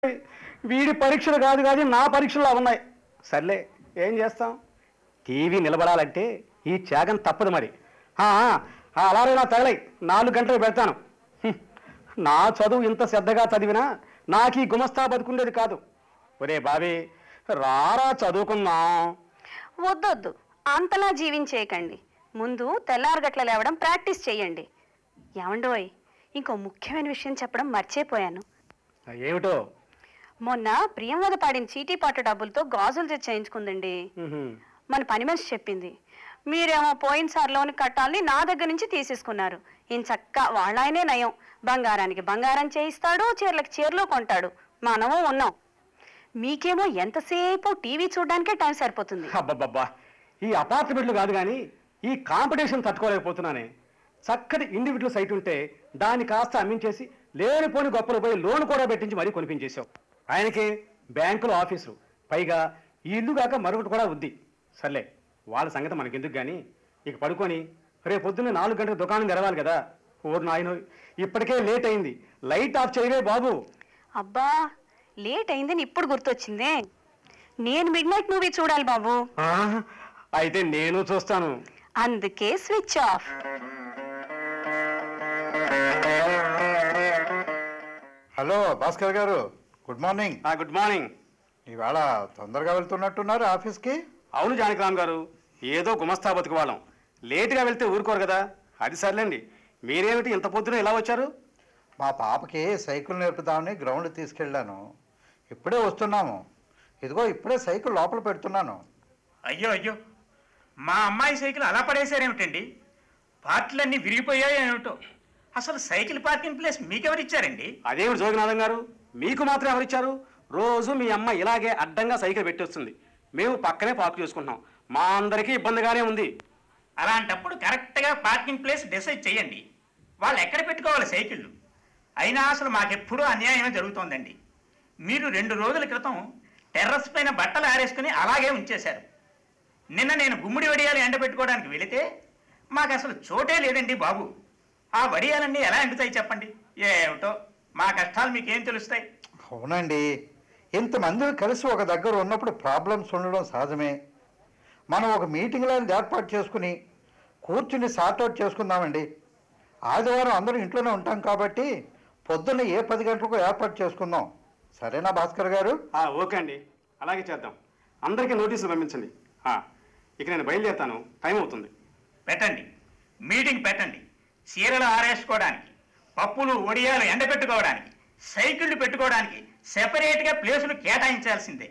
వీడి పరీక్షలు కాదు కాదు నా పరీక్షలు అలా ఉన్నాయి సర్లే ఏం చేస్తాం టీవీ నిలబడాలంటే ఈ త్యాగం తప్పదు మరి ఆ, ఆ అలాగే నా తగలై నాలుగు గంటలు పెడతాను హ్మ్. నా చదువు ఇంత శ్రద్ధగా చదివినా నాకు ఈ గుమస్తా బతుకుండేది కాదు ఒరే బాబీ రారా చదువుకుందాం వద్దొద్దు అంతలా జీవించేయకండి ముందు తెల్లారగట్ల లేవడం ప్రాక్టీస్ చేయండి ఏమండోయ్ ఇంకో ముఖ్యమైన విషయం చెప్పడం మర్చిపోయాను ఏమిటో మొన్న ప్రియంవద పాడిన చీటీ పాట డబ్బులతో గాజులు తెచ్చి చేయించుకుందండి ఉహుం. మన పని మనిషి చెప్పింది మీరేమో పోయినసారి లోన్ కట్టాలని నా దగ్గర నుంచి తీసేసుకున్నారు ఈయన చక్క వాళ్ళాయనే నయం బంగారానికి బంగారం చేయిస్తాడు చీరలకు చీరలు కొంటాడు మనము ఉన్నాం మీకేమో ఎంతసేపు టీవీ చూడడానికే టైం సరిపోతుంది అబ్బబ్బబ్బా ఈ అపార్ట్మెంట్లు కాదు కానీ ఈ కాంపిటీషన్ తట్టుకోలేకపోతున్నానే చక్కటి ఇండివిజువల్ సైట్ ఉంటే దాన్ని కాస్త అమ్మించేసి లేనిపోని గొప్పలు పోయి లోన్ కూడా పెట్టించి మరీ కొనిపించేశావు ఆయనకి బ్యాంకులో ఆఫీసు పైగా ఈ ఇల్లు కాక మరొకటి కూడా ఉంది సర్లే వాళ్ళ సంగతి మనకెందుకు కానీ ఇక పడుకొని రేపు పొద్దున్నే నాలుగు గంటలకు దుకాణం తెరవాలి కదా ఓరు నాయనో ఇప్పటికే లేట్ అయింది లైట్ ఆఫ్ చేయవే బాబు అబ్బా లేట్ అయిందని ఇప్పుడు గుర్తొచ్చిందే నేను మిడ్ నైట్ మూవీ చూడాలి బాబు ఆ, అయితే నేను చూస్తాను అందుకే switch off hello Bhaskar garu good morning ఆ, గుడ్ మార్నింగ్ ఇవాళ తొందరగా వెళ్తున్నట్టున్నారు ఆఫీస్కి అవును జానకిరామ్ గారు ఏదో గుమస్తా బతుకు వాళ్ళం లేటుగా వెళ్తే ఊరుకోరు కదా అది సర్లేండి మీరేమిటి ఇంత పొద్దున ఇలా వచ్చారు మా పాపకి సైకిల్ నేర్పుదామని గ్రౌండ్ తీసుకెళ్ళాను ఇప్పుడే వస్తున్నాము ఇదిగో ఇప్పుడే సైకిల్ లోపల పెడుతున్నాను అయ్యో అయ్యో మా అమ్మాయి సైకిల్ అలా పడేశారేమిటండి పార్టీలన్నీ విరిగిపోయాయో ఏమిటో అసలు సైకిల్ పార్కింగ్ ప్లేస్ మీకెవరిచ్చారండి అదేమిటి జోగినాథం గారు మీకు మాత్రం ఎవరిచ్చారు రోజు మీ అమ్మ ఇలాగే అడ్డంగా సైకిల్ పెట్టొస్తుంది మేము పక్కనే పార్క్ చేసుకుంటున్నాం మా అందరికీ ఇబ్బందిగానే ఉంది అలాంటప్పుడు కరెక్ట్గా పార్కింగ్ ప్లేస్ డిసైడ్ చేయండి వాళ్ళు ఎక్కడ పెట్టుకోవాలి సైకిళ్ళు అయినా అసలు మాకెప్పుడూ అన్యాయమే జరుగుతోందండి మీరు రెండు రోజుల క్రితం టెర్రస్ పైన బట్టలు ఆరేసుకుని అలాగే ఉంచేశారు నిన్న నేను గుమ్మిడి వడియాలు ఎండబెట్టుకోవడానికి వెళితే మాకు అసలు చోటే లేదండి బాబు ఆ వడియాలన్నీ ఎలా ఎండుతాయి చెప్పండి ఏమిటో మా కష్టాలు మీకేం తెలుస్తాయి అవునండి ఇంతమంది కలిసి ఒక దగ్గర ఉన్నప్పుడు ప్రాబ్లమ్స్ ఉండడం సహజమే మనం ఒక మీటింగ్ లాంటిది ఏర్పాటు చేసుకుని కూర్చుని సార్ట్అవుట్ చేసుకుందామండి ఆదివారం అందరూ ఇంట్లోనే ఉంటాం కాబట్టి పొద్దున్న ఏ పది గంటలకు ఏర్పాటు చేసుకుందాం సరేనా భాస్కర్ గారు ఆ, ఓకే అండి అలాగే చేద్దాం అందరికీ నోటీసులు పంపించండి ఆ, ఇక నేను బయలుదేరుతాను టైం అవుతుంది పెట్టండి మీటింగ్ పెట్టండి చీరలు ఆరేసుకోవడానికి పప్పులు ఒడియాలు ఎండబెట్టుకోవడానికి సైకిళ్ళు పెట్టుకోవడానికి సెపరేట్గా ప్లేసులు కేటాయించాల్సిందే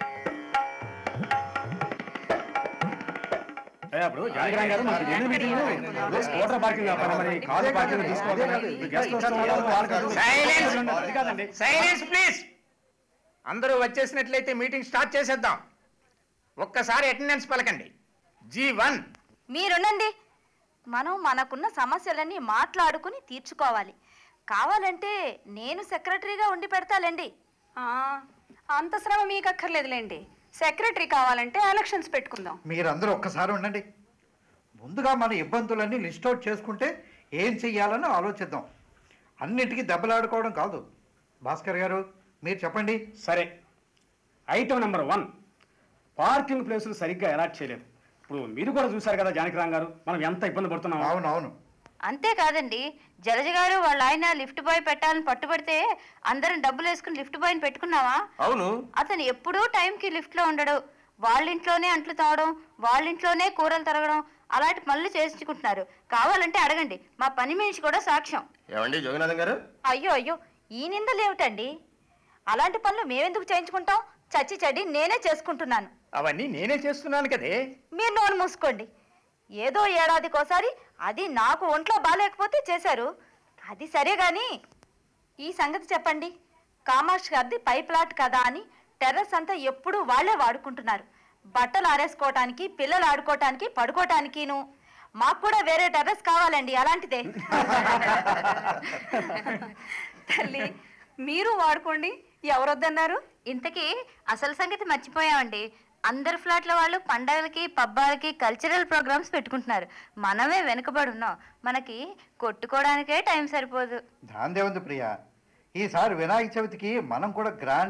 ఏ, అప్పుడు జానకిరామ్ గారు మనకి ఎన్ని మీటింగ్లు? ఇప్పుడు స్కూటర్ పార్కింగ్ కావాలి మరి కారు పార్కింగ్ తీసుకోవాలి గెస్ట్ వస్తున్నారు, వాళ్ళకి అది- Silence. అది కాదండి సైలెన్స్ ప్లీజ్ అందరూ వచ్చేసినట్లయితే మీటింగ్ స్టార్ట్ చేసేద్దాం ఒక్కసారి అటెండెన్స్ పలకండి జీ వన్ మీరునండి మనం మనకున్న సమస్యలన్నీ మాట్లాడుకుని తీర్చుకోవాలి కావాలంటే నేను సెక్రటరీగా ఉండి పెడతాలేండి ఆ, అంత శ్రమ మీకు అక్కర్లేదులేండి సెక్రటరీ కావాలంటే ఎలక్షన్స్ పెట్టుకుందాం మీరందరూ ఒక్కసారి ఉండండి ముందుగా మన ఇబ్బందులన్నీ లిస్ట్ అవుట్ చేసుకుంటే ఏం చెయ్యాలని ఆలోచిద్దాం అన్నిటికీ దెబ్బలాడుకోవడం కాదు భాస్కర్ గారు మీరు చెప్పండి సరే ఐటమ్ నెంబర్ వన్ పార్కింగ్ ప్లేసులు సరిగ్గా అలాట్ చేయలేదు ఇప్పుడు మీరు కూడా చూశారు కదా జానకిరామ్ గారు మనం ఎంత ఇబ్బంది పడుతున్నాం అవును అవును అంతేకాదండి జలజ గారు వాళ్ళ ఆయన లిఫ్ట్ బాయ్ పెట్టాలని పట్టుబడితే అందరం డబ్బులు వేసుకుని లిఫ్ట్ బాయ్ని పెట్టుకున్నావా అవును అతను ఎప్పుడూ టైంకి లిఫ్ట్లో ఉండడు వాళ్ళ ఇంట్లోనే అంట్లు తావడం వాళ్ళ ఇంట్లోనే కూరలు తరగడం అలాంటి పనులు చేసుకుంటున్నారు కావాలంటే అడగండి మా పని మనిషి కూడా సాక్ష్యం ఏమండి జోగినాథం గారు అయ్యో అయ్యో ఈ నిందలు ఏమిటండి అలాంటి పనులు మేమెందుకు చేయించుకుంటాం చచ్చి చెడి నేనే చేసుకుంటున్నాను అవన్నీ నేనే చేస్తున్నాను కదే మీరు నోరు మూసుకోండి ఏదో ఏడాదికోసారి అది నాకు ఒంట్లో బాగాలేకపోతే చేశారు అది సరే గాని ఈ సంగతి చెప్పండి కామాక్షి గారిది పై ప్లాట్ కదా అని టెర్రస్ అంతా ఎప్పుడూ వాళ్ళే వాడుకుంటున్నారు బట్టలు ఆరేసుకోవటానికి పిల్లలు ఆడుకోవటానికి పడుకోవటానికిను మాకు కూడా వేరే టెర్రస్ కావాలండి అలాంటిదే తల్లి మీరు వాడుకోండి ఎవరొద్దన్నారు ఇంతకీ అసలు సంగతి మర్చిపోయామండి అందరు ఫ్లాట్ల వాళ్ళు పండగలకి పబ్బాలకి కల్చరల్ ప్రోగ్రామ్స్ పెట్టుకుంటున్నారు మనమే వెనుకబడి ఉన్నాం మనకి కొట్టుకోవడానికే టైం సరిపోదు దాందే ఉంది ప్రియా ఈసారి వినాయక చవితికి మనం కూడా గ్రాండ్